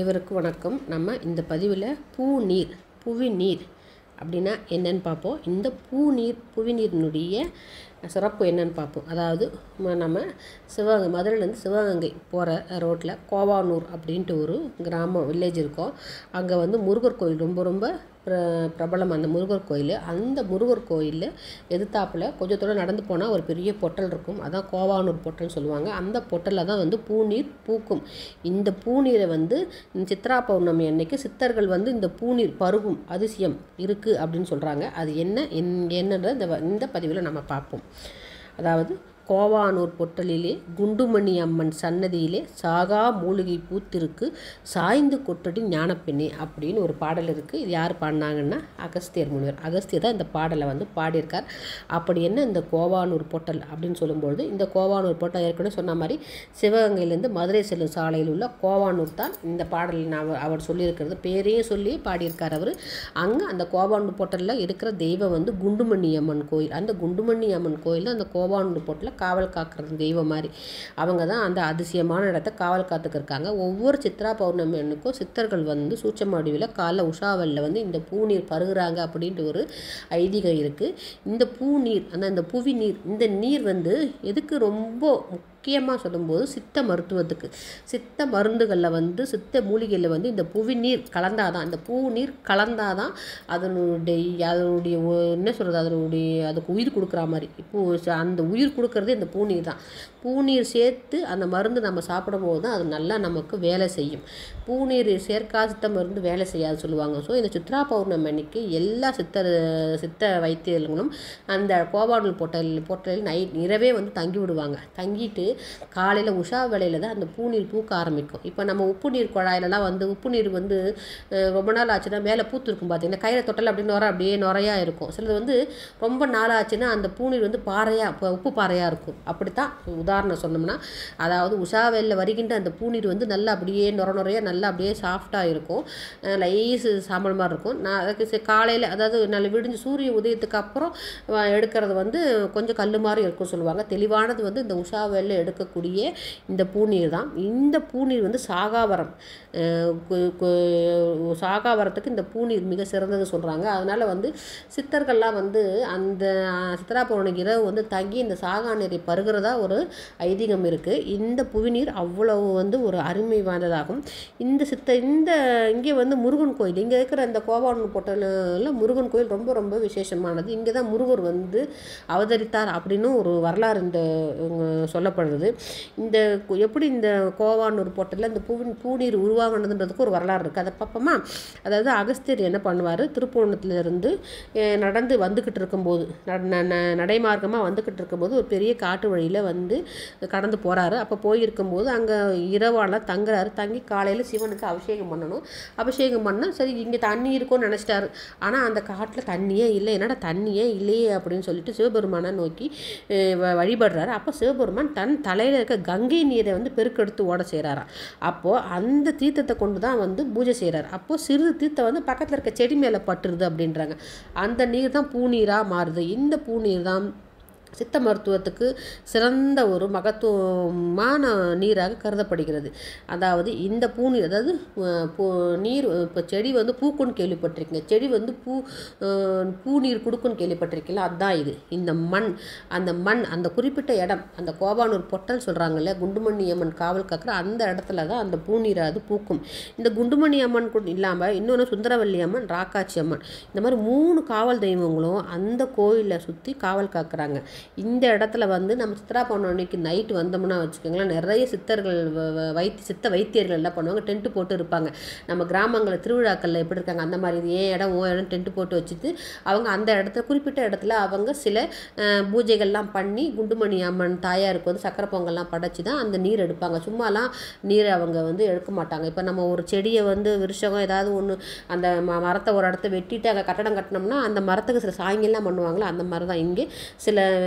அனைவருக்கும் வணக்கம் நம்ம இந்த பதிவில் பூ நீர் புவி நீர் அப்படின்னா என்னன்னு பார்ப்போம் இந்த பூ நீர் புவி நீரினுடைய சிறப்பு என்னன்னு பார்ப்போம் அதாவது ம- நம்ம சிவகங்கை மதுரையிலேருந்து சிவகங்கை போகிற ரோட்டில் கோவானூர் அப்படின்ட்டு ஒரு கிராமம் வில்லேஜ் இருக்கும் அங்கே வந்து முருகர் கோயில் ரொம்ப ரொம்ப பிர பிரபலம் அந்த முருகர் கோயில் அந்த முருகர் கோயிலில் எதிர்த்தாப்புல கொஞ்சம் தூரம் நடந்து போனால் ஒரு பெரிய பொட்டல் இருக்கும் அதான் கோவானூர் பொட்டல்னு சொல்லுவாங்க அந்த பொட்டலில் தான் வந்து பூநீர் பூக்கும் இந்த பூநீரை வந்து சித்ரா பௌர்ணமி அன்னைக்கு சித்தர்கள் வந்து இந்த பூநீர் பருகும் அதிசயம் இருக்குது அப்படின்னு சொல்கிறாங்க அது என்ன என்- என்னன்றத இந்த வ- இந்த பதிவில் நம்ம பார்ப்போம் அதாவது கோவானூர் பொட்டலிலே குண்டுமணி அம்மன் சன்னதியிலே சாகா மூலிகை பூத்திருக்கு சாய்ந்து கொட்டடி ஞானப்பெண்ணே அப்படின்னு ஒரு பாடல் இருக்குது இது யார் பாடினாங்கன்னா அகஸ்தியர் முனிவர் அகஸ்தியர் தான் இந்த பாடலை வந்து பாடியிருக்கார் அப்படி என்ன இந்த கோவானூர் பொட்டல் அப்படின்னு சொல்லும்பொழுது இந்த கோவானூர் பொட்டல் ஏற்கனவே சொன்ன மாதிரி சிவகங்கையிலேருந்து மதுரை செல்லும் சாலையில் உள்ள கோவானூர் தான் இந்த பாடலில் நான் அவர் அவர் சொல்லியிருக்கிறது பேரையும் சொல்லி பாடியிருக்கார் அவர் அங்கே அந்த கோவானூர் பொட்டலில் இருக்கிற தெய்வம் வந்து குண்டுமணி அம்மன் கோயில் அந்த குண்டுமணி அம்மன் கோயில் அந்த கோவானூர் பொட்டலில் காவல் காக்கிறது தெய்வம் மாதிரி அவங்க தான் அந்த அதிசயமான இடத்த காவல் காத்துக்கு இருக்காங்க ஒவ்வொரு சித்ரா பௌர்ணமி அன்னைக்கும் சித்தர்கள் வந்து சூச்சமாடிவில் காலைல உஷாவலில் வந்து இந்த பூநீர் பருகுறாங்க அப்படின்ட்டு ஒரு ஐதீகம் இருக்குது இந்த பூநீர் அந்த இந்த புவி நீர் இந்த நீர் வந்து எதுக்கு ரொம்ப முக்கியமாக சொல்லும்போது சித்த மருத்துவத்துக்கு சித்த மருந்துகளில் வந்து சித்த மூலிகையில் வந்து இந்த புவி நீர் கலந்தாதான் இந்த பூ நீர் கலந்தாதான் அதனுடைய அதனுடைய ஒ- என்ன சொல்கிறது அதனுடைய அதுக்கு உயிர் கொடுக்குற மாதிரி இப்போ அந்த உயிர் கொடுக்கறதே இந்த பூநீர் தான் பூநீர் சேர்த்து அந்த மருந்து நம்ம சாப்பிடும்போது தான் அது நல்லா நமக்கு வேலை செய்யும் பூநீர் சேர்க்காத சித்த மருந்து வேலை செய்யாது சொல்லுவாங்க ஸோ இந்த சித்ரா பௌர்ணமி அன்னைக்கு எல்லா சித்தர் சித்த வைத்தியர்களும் அந்த கோபானூர் பொட்டல் பொட்டலில் நைட் இரவே வந்து தங்கி விடுவாங்க தங்கிட்டு காலையில் உஷா வேளையில் தான் அந்த பூநீர் பூக்க ஆரம்பிக்கும் இப்போ நம்ம உப்பு நீர் குழாயிலலாம் வந்து உப்பு நீர் வந்து அஹ், ரொம்ப நாள் ஆச்சுன்னா மேலே பூத்து இருக்கும் பார்த்தீங்கன்னா கையில் தொட்டல் அப்படி நுர அப்படியே நுரையா இருக்கும் சிலது வந்து ரொம்ப நாள் ஆச்சுன்னா அந்த பூநீர் வந்து பாறையாக இப்போ உப்பு பாறையாக இருக்கும் அப்படித்தான் உதாரணம் சொன்னோம்னா அதாவது உஷாவேலில் வருகின்ற அந்த பூநீர் வந்து நல்லா அப்படியே நுர நுறையா நல்லா அப்படியே சாஃப்டாக இருக்கும் லைஸ் சாம்பல் மாதிரி இருக்கும் நான் அதுக்கு காலையில் அதாவது நல்ல விடிஞ்சு சூரிய உதயத்துக்கு அப்புறம் வ- எடுக்கிறது வந்து கொஞ்சம் கல் மாதிரி இருக்கும் சொல்லுவாங்க தெளிவானது வந்து இந்த உஷாவேலில் எடுக்கக்கூடிய இந்த பூநீர் தான் இந்த பூநீர் வந்து சாகாவரம் அஹ் கு- கு- சாகாவரத்துக்கு இந்த பூநீர் மிக சிறந்தது சொல்கிறாங்க அதனால் வந்து சித்தர்கள்லாம் வந்து அந்த அஹ், சித்ரா பௌர்ணமிக்கு இரவு வந்து தங்கி இந்த சாகா நீரை பருகிறதா ஒரு ஐதீகம் இருக்குது இந்த புவிநீர் அவ்வளவு வந்து ஒரு அருமை வாய்ந்ததாகும் இந்த சித்த இந்த இங்கே வந்து முருகன் கோயில் இங்கே இருக்கிற இந்த கோவானூர் பொட்டலில் முருகன் கோயில் ரொம்ப ரொம்ப விசேஷமானது இங்கே தான் முருகர் வந்து அவதரித்தார் அப்படின்னு ஒரு வரலாறு இந்த உம், சொல்லப்படுறது இந்த கு- எப்படி இந்த கோவானூர் பொட்டலில் இந்த பூவின் பூநீர் உருவாகினதுன்றதுக்கு ஒரு வரலாறு இருக்குது அதை பார்ப்போமா அதாவது அகஸ்தியர் என்ன பண்ணுவார் திருப்பூணத்திலிருந்து அஹ், நடந்து வந்துக்கிட்டு இருக்கும்போது நட- ந- ந- நடைமார்க்கமாக வந்துக்கிட்டு இருக்கும்போது ஒரு பெரிய காட்டு வழியில் வந்து கடந்து போகிறாரு அப்போ போயிருக்கும்போது அங்கே இரவாலாம் தங்குறாரு தங்கி காலையில் சிவனுக்கு அபிஷேகம் பண்ணணும் அபிஷேகம் பண்ணால் சரி இங்கே தண்ணி இருக்கும்னு நினச்சிட்டாரு ஆனால் அந்த காட்டில் தண்ணியே இல்லை என்னடா தண்ணியே இல்லையே அப்படின்னு சொல்லிட்டு சிவபெருமானை நோக்கி அஹ், வ- வழிபடுறாரு அப்போ சிவபெருமான் தன் தலையில் இருக்க கங்கை நீரை வந்து பெருக்கெடுத்து ஓட செய்கிறாராம் அப்போது அந்த தீர்த்தத்தை கொண்டு தான் வந்து பூஜை செய்கிறார் அப்போது சிறு தீர்த்தம் வந்து பக்கத்தில் இருக்க செடி மேலே பட்டுருது அப்படின்றாங்க அந்த நீர் தான் பூநீராக மாறுது இந்த பூநீர் தான் சித்த மருத்துவத்துக்கு சிறந்த ஒரு மகத்துவமான நீராக கருதப்படுகிறது அதாவது இந்த பூநீர் அதாவது அஹ், பூ நீர் இப்போ செடி வந்து பூக்குன்னு கேள்விப்பட்டிருக்கீங்க செடி வந்து பூ அஹ், பூநீர் கொடுக்குன்னு கேள்விப்பட்டிருக்கீங்களா அதுதான் இது இந்த மண் அந்த மண் அந்த குறிப்பிட்ட இடம் அந்த கோபானூர் பொட்டல் சொல்கிறாங்கல்ல குண்டுமணி அம்மன் காவல் காக்கிற அந்த இடத்துல தான் அந்த பூநீர் அது பூக்கும் இந்த குண்டுமணி அம்மன் கூட இல்லாமல் இன்னொன்று சுந்தரவல்லி அம்மன் ராக்காச்சி அம்மன் இந்த மாதிரி மூணு காவல் தெய்வங்களும் அந்த கோயிலை சுற்றி காவல் காக்குறாங்க இந்த இடத்துல வந்து நம்ம சித்ரா பௌர்ணமிக்கு நைட்டு வந்தோம்னா வச்சுக்கோங்களேன் நிறைய சித்தர்கள் வ- வ- வைத்தி சித்த வைத்தியர்கள் என்ன பண்ணுவாங்க டென்ட்டு போட்டு இருப்பாங்க நம்ம கிராமங்களில் திருவிழாக்களில் எப்படி இருக்காங்க அந்த மாதிரி இது ஏன் இடம் ஓ இடம் டென்ட்டு போட்டு வச்சுட்டு அவங்க அந்த இடத்துல குறிப்பிட்ட இடத்துல அவங்க சில அஹ், பூஜைகள்லாம் பண்ணி குண்டுமணி அம்மன் தாயாருக்கு வந்து சக்கரை பொங்கல்லாம் படைச்சி தான் அந்த நீர் எடுப்பாங்க சும்மாலாம் நீரை அவங்க வந்து எடுக்க மாட்டாங்க இப்போ நம்ம ஒரு செடியை வந்து விருஷகம் ஏதாவது ஒன்று அந்த ம மரத்தை ஒரு இடத்த வெட்டிட்டு அங்கே கட்டடம் கட்டினோம்னா அந்த மரத்துக்கு சில சாயங்கள்லாம் பண்ணுவாங்களோ அந்த மாதிரி தான் இங்கே சில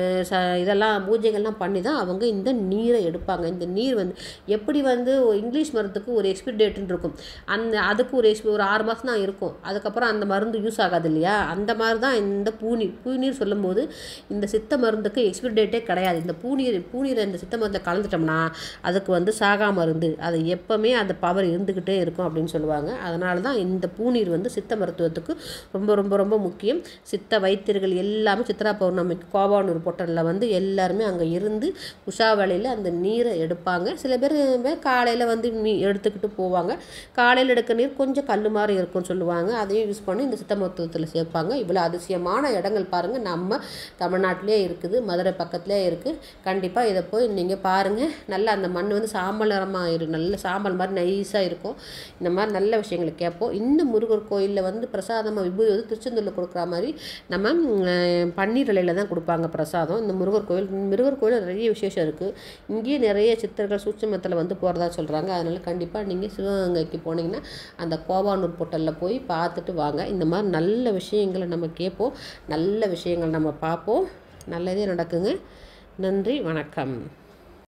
அஹ், ச இதெல்லாம் பூஜைகள்லாம் பண்ணி தான் அவங்க இந்த நீரை எடுப்பாங்க இந்த நீர் வந்து எப்படி வந்து ஒரு இங்கிலீஷ் மருந்துக்கு ஒரு எக்ஸ்பிரி டேட்டுன்னு இருக்கும் அந்த அதுக்கு ஒரு எக்ஸ்பி ஒரு ஆறு மாதம் தான் இருக்கும் அதுக்கப்புறம் அந்த மருந்து யூஸ் ஆகாது இல்லையா அந்த மாதிரி தான் இந்த பூநீர் பூநீர் சொல்லும்போது இந்த சித்த மருந்துக்கு எக்ஸ்பிரி டேட்டே கிடையாது இந்த பூநீர் பூநீரை இந்த சித்த மருந்தை கலந்துட்டோம்னா அதுக்கு வந்து சாகா மருந்து அது எப்போவுமே அந்த பவர் இருந்துக்கிட்டே இருக்கும் அப்படின்னு சொல்லுவாங்க அதனால தான் இந்த பூநீர் வந்து சித்த மருத்துவத்துக்கு ரொம்ப ரொம்ப ரொம்ப முக்கியம் சித்த வைத்தியர்கள் எல்லாமே சித்ரா பௌர்ணமிக்கு கோபானூர் பொட்டலில் வந்து எல்லாருமே அங்கே இருந்து உஷா வேளையில் அந்த நீரை எடுப்பாங்க சில பேர் காலையில் வந்து மீ எடுத்துக்கிட்டு போவாங்க காலையில் எடுக்க நீர் கொஞ்சம் கல் மாதிரி இருக்கும்னு சொல்லுவாங்க அதையும் யூஸ் பண்ணி இந்த சித்த மருத்துவத்தில் சேர்ப்பாங்க இவ்வளோ அதிசயமான இடங்கள் பாருங்கள் நம்ம தமிழ்நாட்டிலே இருக்குது மதுரை பக்கத்துலேயே இருக்குது கண்டிப்பாக இதை போய் நீங்கள் பாருங்கள் நல்லா அந்த மண் வந்து சாம்பல் நிறமாக இரு நல்ல சாம்பல் மாதிரி நைஸாக இருக்கும் இந்த மாதிரி நல்ல விஷயங்களை கேட்போம் இந்த முருகர் கோயிலில் வந்து பிரசாதமாக விபூதி வந்து திருச்செந்தூரில் கொடுக்குற மாதிரி நம்ம ம், பன்னீர் இலையில தான் கொடுப்பாங்க பிரசாதம் இந்த முருகர் கோயில் முருகர் கோயில் நிறைய விசேஷம் இருக்குது இங்கேயும் நிறைய சித்தர்கள் சூட்சமத்தில் வந்து போகிறதா சொல்கிறாங்க அதனால் கண்டிப்பாக நீங்கள் சிவகங்கைக்கு போனீங்கன்னா அந்த கோவானூர் பொட்டலில் போய் பார்த்துட்டு வாங்க இந்த மாதிரி நல்ல விஷயங்களை நம்ம கேட்போம் நல்ல விஷயங்கள் நம்ம பார்ப்போம் நல்லதே நடக்குங்க நன்றி வணக்கம்